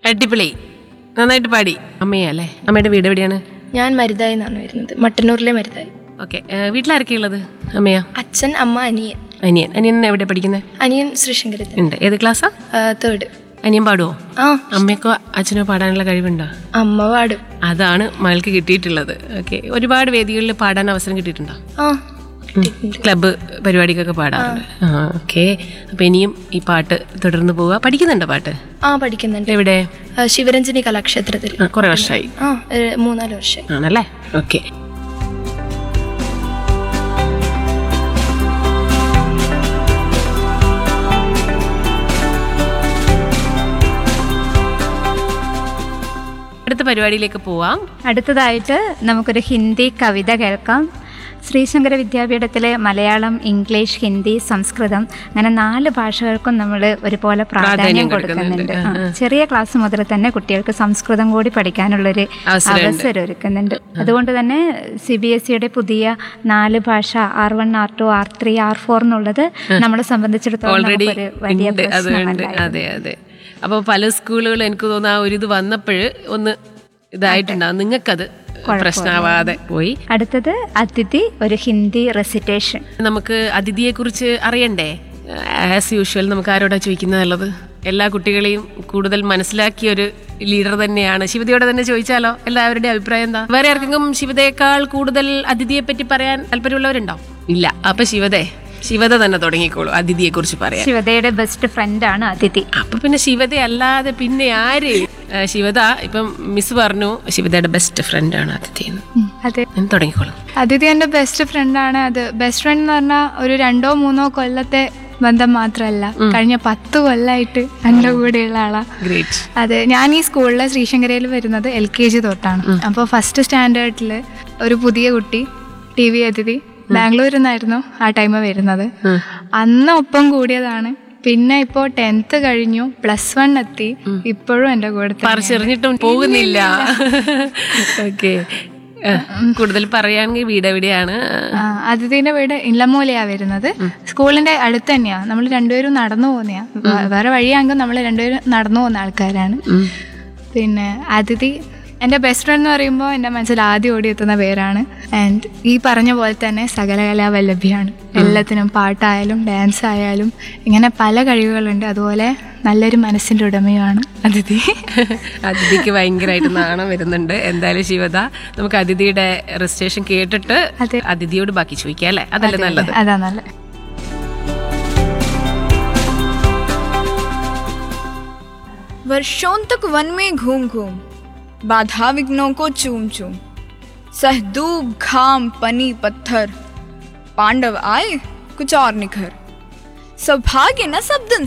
അടിപൊളി നന്നായിട്ട് പാടി അമ്മയാ അല്ലേ അമ്മയുടെ വീട് എവിടെയാണ് ഞാൻ മരുതായി എന്നാണ് വരുന്നത് മട്ടന്നൂരിലെ മരുതായി ഓക്കെ വീട്ടിലാരൊക്കെ ഉള്ളത് അമ്മയാ അച്ഛൻ അമ്മ അനിയൻ അനിയൻ അനിയൻ എവിടെ പഠിക്കുന്നത് അനിയൻ ശ്രീശങ്കരത്തിൽ ഉണ്ട് ഏത് ക്ലാസ്സാ തേർഡ് അനിയൻ പാടുവോ ആ അമ്മയ്ക്കോ അച്ഛനോ പാടാനുള്ള കഴിവുണ്ടോ അമ്മ പാടും അതാണ് മകൾക്ക് കിട്ടിയിട്ടുള്ളത് ഓക്കെ ഒരുപാട് വേദികളിൽ പാടാൻ അവസരം കിട്ടിയിട്ടുണ്ടോ ആ കിട്ടിയിട്ടുണ്ട്. ക്ലബ്ബ് പരിപാടിക്കൊക്കെ പാടാറുണ്ട് ആ ഓക്കെ അപ്പൊ ഇനിയും ഈ പാട്ട് തുടർന്ന് പോവുക പഠിക്കുന്നുണ്ടോ പാട്ട് ആ പഠിക്കുന്നുണ്ട് എവിടെ ആ, ശിവരഞ്ജനി കലാക്ഷേത്രത്തിൽ ആ, കുറെ വർഷമായി ആ ഒരു മൂന്നാല് വർഷം ആണല്ലേ ഓക്കെ അടുത്ത പരിപാടിയിലേക്ക് പോവാം അടുത്തതായിട്ട് നമുക്കൊരു ഹിന്ദി കവിത കേൾക്കാം ശ്രീശങ്കര വിദ്യാപീഠത്തിലെ മലയാളം ഇംഗ്ലീഷ് ഹിന്ദി സംസ്കൃതം അങ്ങനെ നാല് ഭാഷകൾക്കും നമ്മൾ ഒരുപോലെ പ്രാധാന്യം പ്രാധാന്യം കൊടുക്കുന്നുണ്ട് കൊടുക്കുന്നുണ്ട്. ആ, ചെറിയ ക്ലാസ് മുതൽ തന്നെ കുട്ടികൾക്ക് സംസ്കൃതം കൂടി പഠിക്കാനുള്ളൊരു അവസരമുണ്ട്. അവസരം ഒരുക്കുന്നുണ്ട് അതുകൊണ്ട് തന്നെ സി ബി എസ് സിയുടെ പുതിയ നാല് ഭാഷ R one R two R three R four എന്നുള്ളത് നമ്മളെ സംബന്ധിച്ചിടത്തോളം ഓൾറെഡി നമുക്കൊരു വലിയ ഉണ്ട് അതുകൊണ്ട് പ്രശ്നമല്ല അതെ അതെ അപ്പോൾ പല സ്കൂളുകളും എനിക്ക് തോന്നുന്നു ആ ഒരു ഇത് വന്നപ്പോൾ ഒന്ന് ഇതായിട്ടുണ്ടാവും നിങ്ങൾക്കത് പ്രശ്നമാവാതെ പോയി അടുത്തത് അതിഥി ഒരു ഹിന്ദി റെസിറ്റേഷൻ നമുക്ക് അതിഥിയെ കുറിച്ച് അറിയണ്ടേ ആസ് യൂഷ്വൽ നമുക്ക് ആരോടാ ചോദിക്കുന്നത് നല്ലത് എല്ലാ കുട്ടികളെയും കൂടുതൽ മനസ്സിലാക്കിയ ഒരു ലീഡർ തന്നെയാണ് ശിവതയോടെ തന്നെ ചോദിച്ചാലോ എല്ലാവരുടെയും അഭിപ്രായം എന്താ വേറെ ആർക്കെങ്കിലും ശിവതയേക്കാൾ കൂടുതൽ അതിഥിയെ പറ്റി പറയാൻ താല്പര്യമുള്ളവരുണ്ടോ ഇല്ല അപ്പൊ ശിവതേ ശിവത തന്നെ തുടങ്ങിക്കോളൂ അതിഥിയെ കുറിച്ച് പറയാൻ ശിവതയുടെ ബെസ്റ്റ് ഫ്രണ്ടാണ് അതിഥി അപ്പൊ പിന്നെ ശിവത അല്ലാതെ പിന്നെ ആര് ആ, ശിവത ഇപ്പം മിസ് പറഞ്ഞു ശിവതയുടെ ബെസ്റ്റ് ഫ്രണ്ടാണ് അതിഥി എന്ന് അതെ ഞാൻ തുടങ്ങിക്കോളും അതിഥി എൻ്റെ ബെസ്റ്റ് ഫ്രണ്ടാണ് അത് ബെസ്റ്റ് ഫ്രണ്ട് എന്ന് പറഞ്ഞാൽ ഒരു രണ്ടോ മൂന്നോ കൊല്ലത്തെ ബന്ധം മാത്രമല്ല കഴിഞ്ഞ പത്ത് കൊല്ലമായിട്ട് എൻ്റെ കൂടെയുള്ള ആളാ ഗ്രേറ്റ് അതെ ഞാൻ ഈ സ്കൂളിൽ ശ്രീശങ്കരയിൽ വരുന്നത് എൽ കെ ജി തൊട്ടാണ് അപ്പോൾ ഫസ്റ്റ് സ്റ്റാൻഡേർഡിൽ ഒരു പുതിയ കുട്ടി ടി വി അതിഥി ബാംഗ്ലൂരിൽ നിന്നായിരുന്നു ആ ടൈം വരുന്നത് അന്ന് ഒപ്പം കൂടിയതാണ് പിന്നെ ഇപ്പോൾ ടെൻത്ത് കഴിഞ്ഞു പ്ലസ് വൺ എത്തി ഇപ്പോഴും എൻ്റെ കൂടെ തന്നെയാണ്. പറിച്ചെറിഞ്ഞിട്ടും പോകുന്നില്ല ഓക്കെ കൂടുതൽ പറയുകയാണെങ്കിൽ വീട് എവിടെയാണ് ആ, അതിഥിന്റെ വീട് ഇല്ലമൂലയാ വരുന്നത് സ്കൂളിന്റെ അടുത്ത് തന്നെയാ നമ്മൾ രണ്ടുപേരും നടന്നു പോകുന്നയാ വേ- വേറെ വഴിയാണെങ്കിൽ നമ്മൾ രണ്ടുപേരും നടന്നു പോകുന്ന ആൾക്കാരാണ് പിന്നെ അതിഥി എൻ്റെ ബെസ്റ്റ് ഫ്രണ്ട് എന്ന് പറയുമ്പോൾ എൻ്റെ മനസ്സിൽ ആദ്യം ഓടിയെത്തുന്ന പേരാണ് ആൻഡ് ഈ പറഞ്ഞ പോലെ തന്നെ സകലകലാ വല്ലഭ്യാണ് എല്ലാത്തിനും പാട്ടായാലും ഡാൻസ് ആയാലും ഇങ്ങനെ പല കഴിവുകളുണ്ട് അതുപോലെ നല്ലൊരു മനസ്സിൻ്റെ ഉടമയുമാണ് അതിഥി അതിഥിക്ക് ഭയങ്കരമായിട്ട് നാണം വരുന്നുണ്ട് എന്തായാലും ശിവത നമുക്ക് അതിഥിയുടെ രജിസ്ട്രേഷൻ കേട്ടിട്ട് അതെ. അതിഥിയോട് ബാക്കി ചോദിക്കാം അല്ലേ അതല്ലേ നല്ലത് അതാ നല്ല वर्षों तक वन में घूम घूम बाधा विघ्नों को चूम चूम सहदूब घाम पनी पत्थर पांडव आए कुछ और निखर सौभाग्य न सब दिन